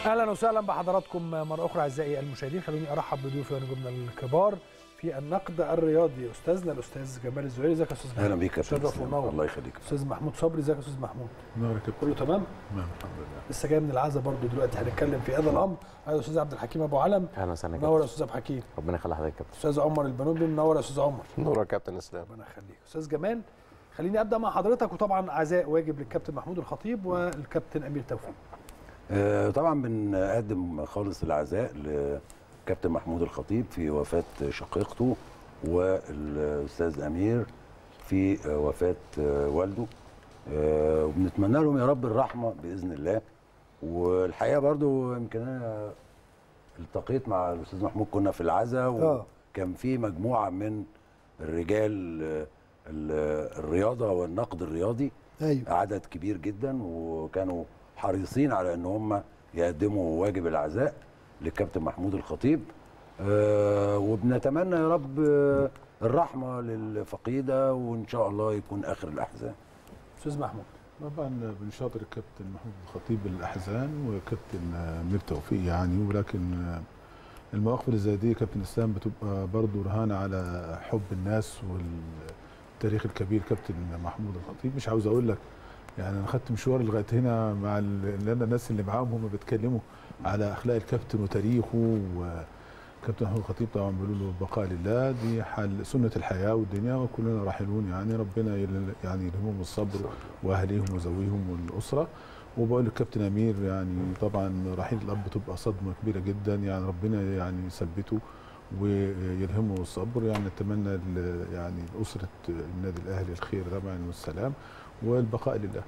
اهلا وسهلا بحضراتكم مره اخرى اعزائي المشاهدين خلوني ارحب بضيوفي ونجومنا الكبار في النقد الرياضي استاذنا الاستاذ جمال الزهيري ازيك يا استاذ جمال اهلا بيك يا استاذ كابتن رفع اسلام. منور الله يخليك استاذ محمود صبري ازيك يا استاذ محمود نور يا كابتن كله تمام تمام الحمد لله لسه جاي من العزا برضو دلوقتي هنتكلم في هذا الامر هذا الاستاذ عبد الحكيم ابو علم اهلا وسهلا يا منور يا كابتن استاذ عبد الحكيم ربنا يخلي حضرتك يا كابتن استاذ عمر البنوبي منور يا استاذ عمر نور يا كابتن اسلام ربنا يخليك استاذ جمال خليني ابدا مع حضرتك وطبعا عزاء واجب للكابتن محمود الخطيب والكابتن امير توفيق آه، طبعا بنقدم خالص العزاء لكابتن محمود الخطيب في وفاه شقيقته والاستاذ امير في آه، وفاه آه، والده آه، وبنتمنى لهم يا رب الرحمه باذن الله والحقيقه برضو يمكن انا التقيت مع الاستاذ محمود كنا في العزاء آه. وكان في مجموعه من الرجال آه، ال- الرياضه والنقد الرياضي ايوه عدد كبير جدا وكانوا حريصين على ان هم يقدموا واجب العزاء للكابتن محمود الخطيب آه، وبنتمنى يا رب آه، الرحمه للفقيده وان شاء الله يكون اخر الاحزان استاذ محمود طبعا بنشاطر الكابتن محمود الخطيب بالاحزان وكابتن مير توفيق يعني ولكن المواقف اللي زي دي كابتن اسلام بتبقى برضه رهانه على حب الناس والتاريخ الكبير كابتن محمود الخطيب مش عاوز اقول لك يعني انا خدت مشوار لغايه هنا مع ال- لان الناس اللي معاهم هم بيتكلموا على اخلاق الكابتن وتاريخه وكابتن محمود الخطيب طبعا بيقولوا له البقاء لله دي حال سنه الحياه والدنيا وكلنا راحلون يعني ربنا يل- يعني يلهمهم الصبر واهليهم وزويهم والاسره وبقول للكابتن امير يعني طبعا رحيل الاب تبقى صدمه كبيره جدا يعني ربنا يعني يثبته ويلهمه الصبر يعني نتمنى ل- يعني لاسره النادي الاهلي الخير طبعا والسلام والبقاء لله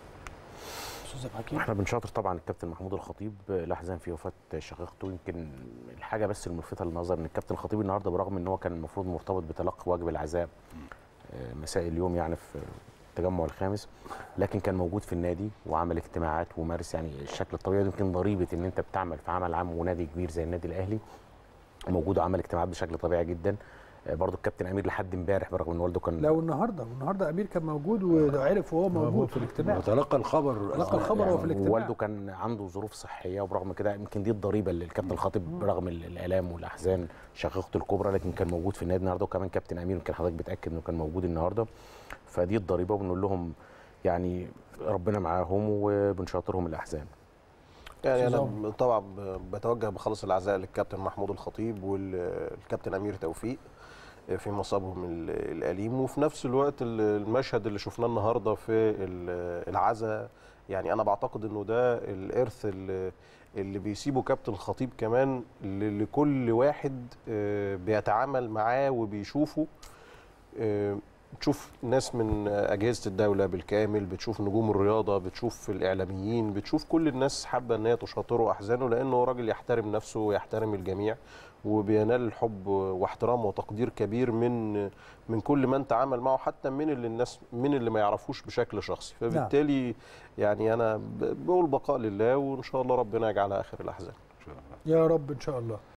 استاذ عبد الحكيم احنا بنشاطر طبعا الكابتن محمود الخطيب الاحزان في وفاه شقيقته يمكن الحاجه بس الملفته للنظر ان الكابتن الخطيب النهارده برغم ان هو كان المفروض مرتبط بتلقي واجب العزاء آه، مساء اليوم يعني في التجمع الخامس لكن كان موجود في النادي وعمل اجتماعات ومارس يعني الشكل الطبيعي ده يمكن ضريبه ان انت بتعمل في عمل عام ونادي كبير زي النادي الاهلي موجود وعمل اجتماعات بشكل طبيعي جدا آه، برضو الكابتن امير لحد امبارح برغم ان والده كان لو النهارده والنهارده امير كان موجود وعرف وهو موجود في الاجتماع وتلقى الخبر تلقى الخبر وهو في الاجتماع والده كان عنده ظروف صحيه وبرغم كده يمكن دي الضريبه اللي الكابتن الخطيب برغم ال- الالام والاحزان شقيقته الكبرى لكن كان موجود في النادي النهارده وكمان كابتن امير يمكن حضرتك بتاكد انه كان موجود النهارده فدي الضريبه وبنقول لهم يعني ربنا معاهم وبنشاطرهم الاحزان يعني أستاذ انا طبعا بتوجه بخلص العزاء للكابتن محمود الخطيب والكابتن امير توفيق في مصابهم ال- الاليم وفي نفس الوقت ال- المشهد اللي شفناه النهارده في ال- العزاء يعني انا بعتقد انه ده الارث اللي, اللي بيسيبه كابتن الخطيب كمان ل- لكل واحد آه، بيتعامل معاه وبيشوفه آه، بتشوف ناس من اجهزه الدوله بالكامل بتشوف نجوم الرياضه بتشوف الاعلاميين بتشوف كل الناس حابه ان هي تشاطره احزانه لانه راجل يحترم نفسه ويحترم الجميع وبينال الحب واحترام وتقدير كبير من من كل من تعامل معه حتى من اللي الناس من اللي ما يعرفوش بشكل شخصي فبالتالي يعني انا ب- بقول بقاء لله وان شاء الله ربنا يجعلها اخر الاحزان إن شاء الله. يا رب ان شاء الله